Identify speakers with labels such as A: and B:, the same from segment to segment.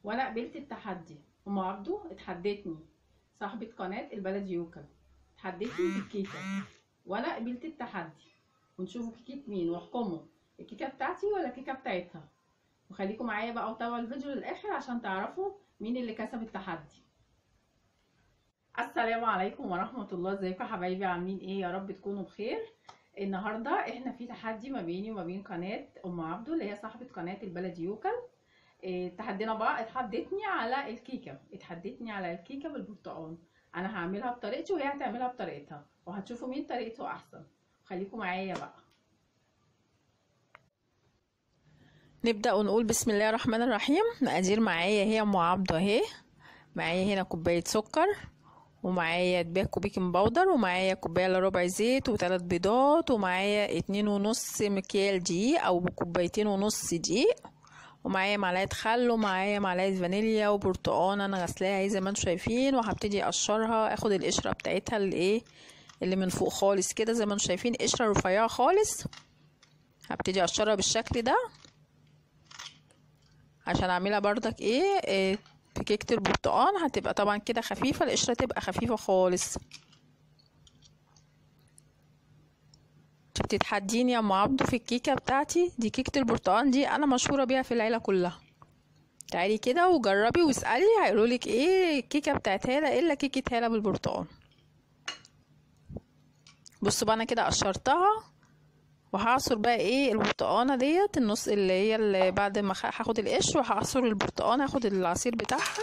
A: وانا قبلت التحدي ام عبده اتحدتني صاحبة قناة البلد يوكل اتحدتني في الكيكة وانا قبلت التحدي ونشوفوا كيكة مين واحكموا الكيكة بتاعتي ولا الكيكة بتاعتها وخليكم معايا بقى وتابعوا الفيديو للاخر عشان تعرفوا مين اللي كسب التحدي السلام عليكم ورحمة الله ازيكم يا حبايبي عاملين ايه يا رب تكونوا بخير النهارده احنا في تحدي ما بيني وما بين قناه ام عبده اللي هي صاحبه قناه البلد يوكل إيه، تحدينا بقى اتحدتني على الكيكه اتحدتني على الكيكه بالبرتقال انا هعملها بطريقتي وهي هتعملها بطريقتها وهتشوفوا مين طريقته احسن خليكم معايا بقى
B: نبدأ ونقول بسم الله الرحمن الرحيم مقادير معايا هي ام عبده اهي معايا هنا كوبايه سكر ومعايا باكو بيكنج باودر ومعايا كوبايه الا ربع زيت وثلاث بيضات ومعايا اتنين ونص مكيال دقيق او كوبايتين ونص دقيق ومعايا معلقه خل ومعايا معلقه فانيليا وبرتقان انا غسلاها اهي زي ما انتم شايفين وهبتدي اقشرها اخد القشره بتاعتها اللي ايه اللي من فوق خالص كده زي ما انتم شايفين قشره رفيعه خالص هبتدي اقشرها بالشكل ده عشان اعملها بردك ايه, إيه في كيكه البرتقال هتبقى طبعا كده خفيفه القشره تبقى خفيفه خالص بتتحديني يا ام عبده في الكيكه بتاعتي دي كيكه البرتقال دي انا مشهوره بيها في العيله كلها تعالي كده وجربي واسالي هيقولولك ايه الكيكه بتاعت هاله الا كيكه هاله بالبرتقال بصوا بقى انا كده قشرتها وهعصر بقى ايه البرتقانه ديت النص اللي هي اللي بعد ما هاخد القشر وهعصر البرتقانه هاخد العصير بتاعها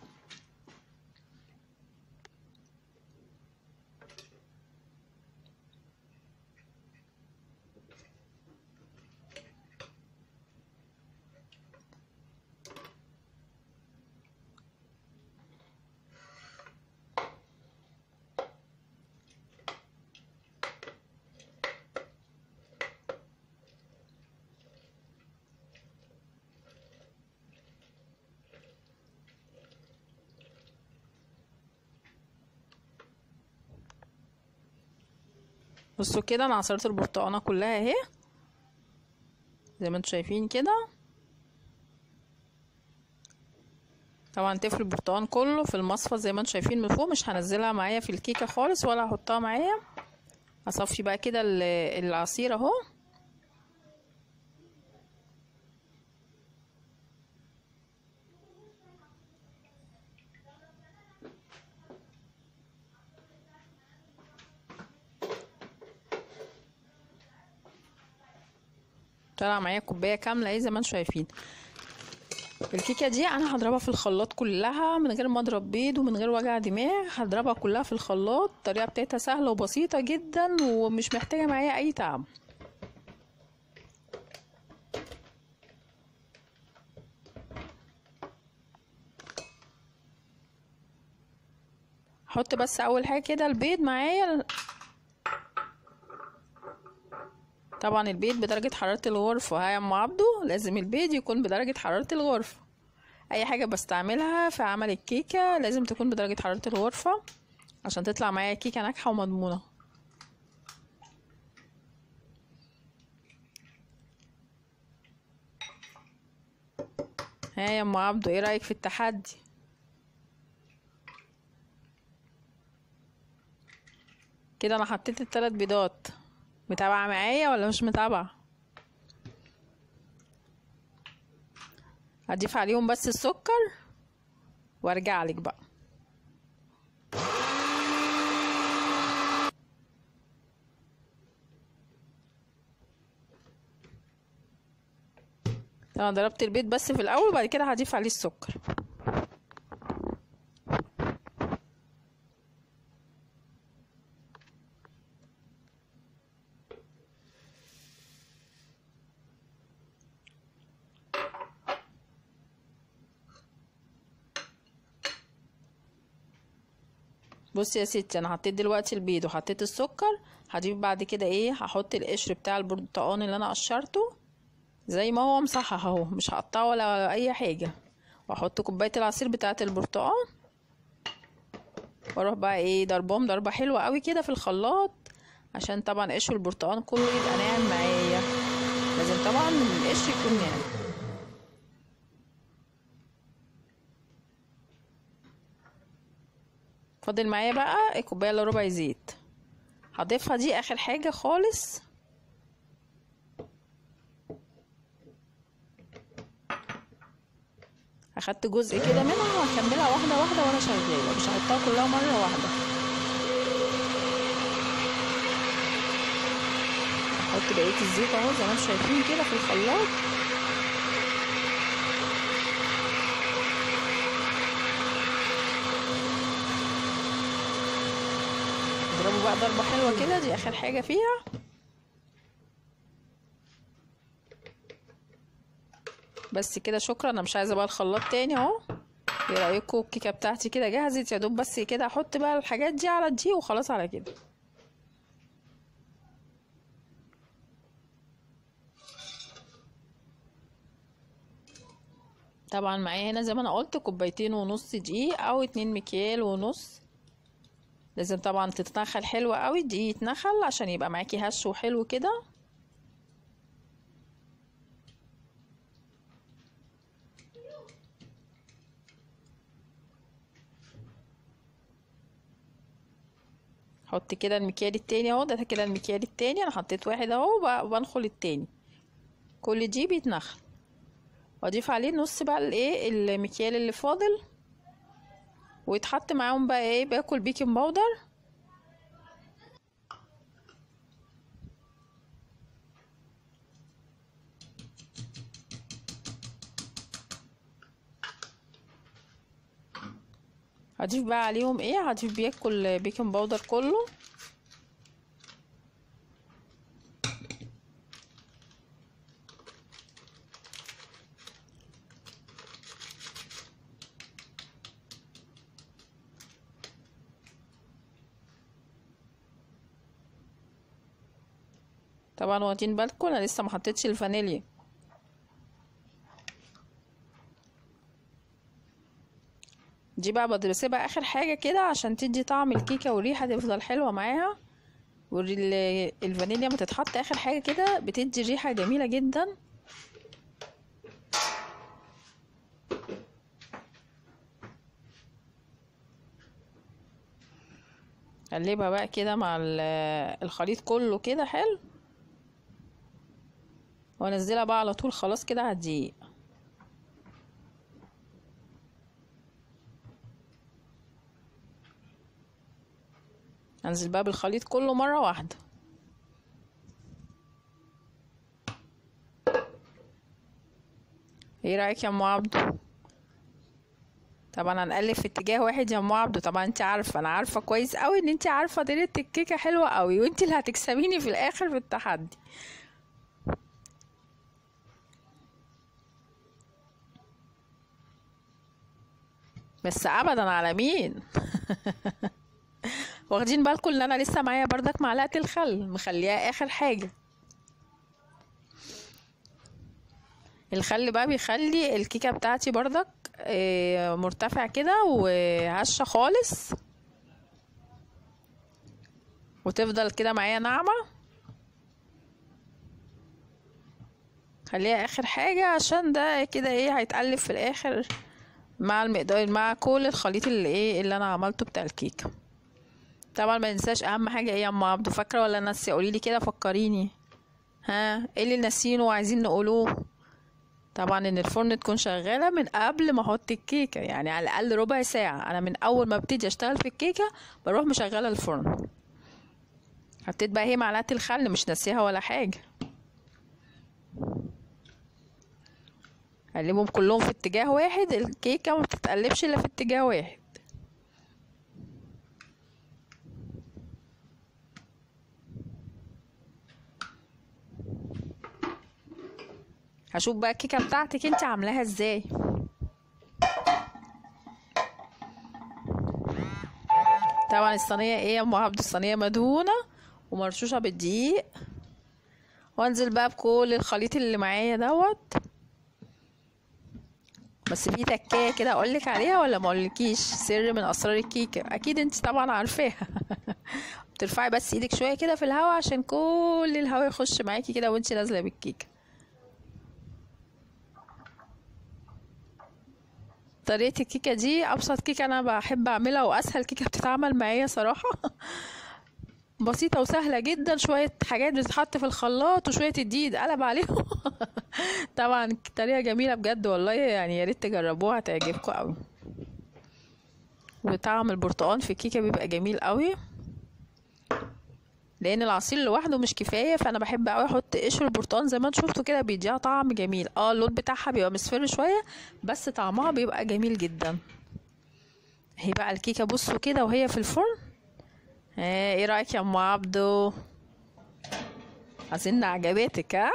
B: بصوا كده انا عصرت البرتقانه كلها اهي زي ما انتم شايفين كده طبعا تفل البرتقان كله في المصفى زي ما انتم شايفين من فوق مش هنزلها معايا في الكيكه خالص ولا هحطها معايا اصفي بقى كده العصير اهو طلع معايا كوبايه كامله اهي زي ما انتم شايفين الكيكه دي انا هضربها في الخلاط كلها من غير ما اضرب بيض ومن غير وجع دماغ هضربها كلها في الخلاط الطريقه بتاعتها سهله وبسيطه جدا ومش محتاجه معايا اي تعب احط بس اول حاجه كده البيض معايا طبعا البيض بدرجة حرارة الغرفة ها يا ام عبده لازم البيض يكون بدرجة حرارة الغرفة اي حاجة بستعملها في عمل الكيكة لازم تكون بدرجة حرارة الغرفة عشان تطلع معايا كيكة ناجحة ومضمونة ها يا ام عبده ايه رأيك في التحدي كده انا حطيت الثلاث بيضات متابعة معايا ولا مش متابعة هضيف عليهم بس السكر وارجع لك بقى انا ضربت البيض بس في الاول وبعد كده هضيف عليه السكر بصي يا ستي انا حطيت دلوقتي البيض وحطيت السكر هضيف بعد كده ايه هحط القشر بتاع البرتقال اللي انا قشرته زي ما هو مصحح اهو مش هقطعه ولا اي حاجه واحط كوبايه العصير بتاعه البرتقال واروح بقى ايه ضربهم ضربه حلوه قوي كده في الخلاط عشان طبعا قشر البرتقال كله يبقى ناعم معايا لازم طبعا القشر يكون ناعم فاضل معايا بقى كوبايه الا ربع زيت هضيفها دي اخر حاجه خالص اخدت جزء كده منها وهكملها واحده واحده وانا شغاله مش هحطها كلها مره واحده احط بقيه الزيت اهو زي ما انتم شايفين كده في الخلاط اضربه بقى ضربه حلوه كده دي اخر حاجه فيها بس كده شكرا انا مش عايزه بقى الخلاط تاني اهو ايه رايكم الكيكه بتاعتي كده جهزت يا دوب بس كده احط بقى الحاجات دي على دي وخلاص على كده طبعا معايا هنا زي ما انا قلت كوبايتين ونص دقيق او اتنين مكيال ونص لازم طبعا تتنخل حلوة قوي الدقيق يتنخل عشان يبقى معاكي هش وحلو كده حط كده المكيال التاني اهو ده كده المكيال التاني انا حطيت واحد اهو وبنخل التاني كل دي بيتنخل واضيف عليه نص بقى الايه المكيال اللي فاضل ويتحط معاهم بقى ايه باكل بيكنج باودر هضيف بقى عليهم ايه هضيف بياكل بيكنج باودر كله طبعا واخدين بالكم انا لسه ما حطيتش الفانيليا دي بقى بسيبها اخر حاجه كده عشان تدي طعم الكيكه والريحه تفضل حلوه معاها والفانيليا ما تتحط اخر حاجه كده بتدي ريحه جميله جدا قلبها بقى كده مع الخليط كله كده حلو وانزلها بقى على طول خلاص كده على الدقيق انزل بقى بالخليط كله مره واحده ايه رايك يا ام عبدو طبعا هنقلب في اتجاه واحد يا ام عبدو طبعا انت عارفه انا عارفه كويس قوي ان انت عارفه طريقه الكيكه حلوه قوي وانت اللي هتكسبيني في الاخر في التحدي بس ابدا على مين واخدين بالكم ان انا لسه معايا بردك معلقه الخل مخليها اخر حاجه الخل بقى بيخلي الكيكه بتاعتي بردك مرتفع كده وهشه خالص وتفضل كده معايا ناعمه خليها اخر حاجه عشان ده كده ايه هيتقلب في الاخر مع المقدار مع كل الخليط اللي ايه اللي انا عملته بتاع الكيكه طبعا ما ننساش اهم حاجه ايه يا ام عبدو فاكره ولا ناسيه قولي لي كده فكريني ها ايه اللي ناسينه وعايزين نقولوه طبعا ان الفرن تكون شغاله من قبل ما احط الكيكه يعني على الاقل ربع ساعه انا من اول ما ابتدي اشتغل في الكيكه بروح مشغله الفرن حطيت بقى هي معلقه الخل مش ناسيها ولا حاجه قلبهم كلهم في اتجاه واحد الكيكه ما بتتقلبش الا في اتجاه واحد هشوف بقى الكيكه بتاعتك انت عاملاها ازاي طبعا الصينيه ايه يا ام عبد الصينيه مدهونه ومرشوشه بالدقيق وانزل بقى بكل الخليط اللي معايا دوت بس في تكايه كده اقولك عليها ولا ما اقولكيش سر من اسرار الكيكه اكيد انت طبعا عارفاها بترفعي بس ايدك شويه كده في الهواء عشان كل الهواء يخش معاكي كده وانت نازله بالكيكه طريقة الكيكة دي أبسط كيكة أنا بحب أعملها وأسهل كيكة بتتعمل معايا صراحة بسيطة وسهلة جدا شوية حاجات بتتحط في الخلاط وشوية الدقيق اتقلب عليهم طبعا طريقة جميلة بجد والله يعني يا ريت تجربوها هتعجبكم قوي وطعم البرتقال في الكيكة بيبقى جميل قوي لان العصير لوحده مش كفايه فانا بحب قوي احط قشر البرتقال زي ما انتوا شفتوا كده بيديها طعم جميل اه اللون بتاعها بيبقى مصفر شويه بس طعمها بيبقى جميل جدا هي بقى الكيكه بصوا كده وهي في الفرن آه ايه رايك يا ام عبدو اظن عجبتك ها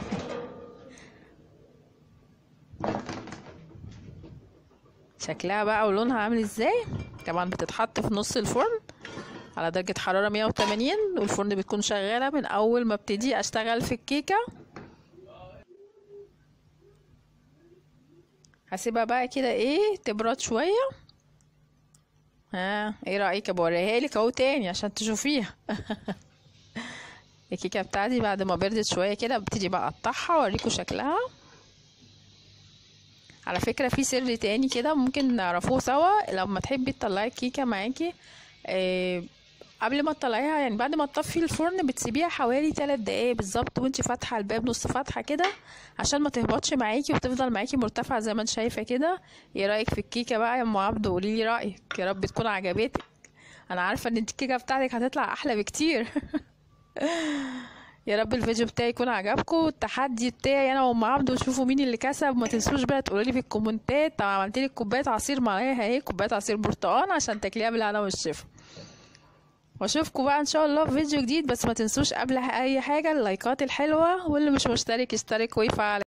B: شكلها بقى ولونها عامل ازاي طبعا بتتحط في نص الفرن على درجة حرارة 180 والفرن بتكون شغالة من أول ما ابتدي أشتغل في الكيكة هسيبها بقى كده ايه تبرد شوية ها ايه رأيك بوريها لك اهو تاني عشان تشوفيها الكيكة بتاعتي بعد ما بردت شوية كده ببتدي بقى اقطعها واوريكم شكلها على فكرة في سر تاني كده ممكن نعرفوه سوا لما تحبي تطلعي الكيكة معاكي إيه قبل ما تطلعيها يعني بعد ما تطفي الفرن بتسيبيها حوالي 3 دقايق بالظبط وانت فاتحه الباب نص فتحه كده عشان ما تهبطش معاكي وتفضل معاكي مرتفعه زي ما انت شايفه كده ايه رايك في الكيكه بقى يا ام عبد قولي لي رايك يا رب تكون عجبتك انا عارفه ان انت الكيكه بتاعتك هتطلع احلى بكتير يا رب الفيديو بتاعي يكون عجبكم التحدي بتاعي انا وام عبد وشوفوا مين اللي كسب ما تنسوش بقى تقولوا لي في الكومنتات طبعا عملت لك كوبايه عصير معايا اهي كوبايه عصير برتقال عشان تاكليها بالهنا والشفا واشوفكم بقى ان شاء الله في فيديو جديد بس ما تنسوش قبل اي حاجه اللايكات الحلوه واللي مش مشترك يشترك ويفعل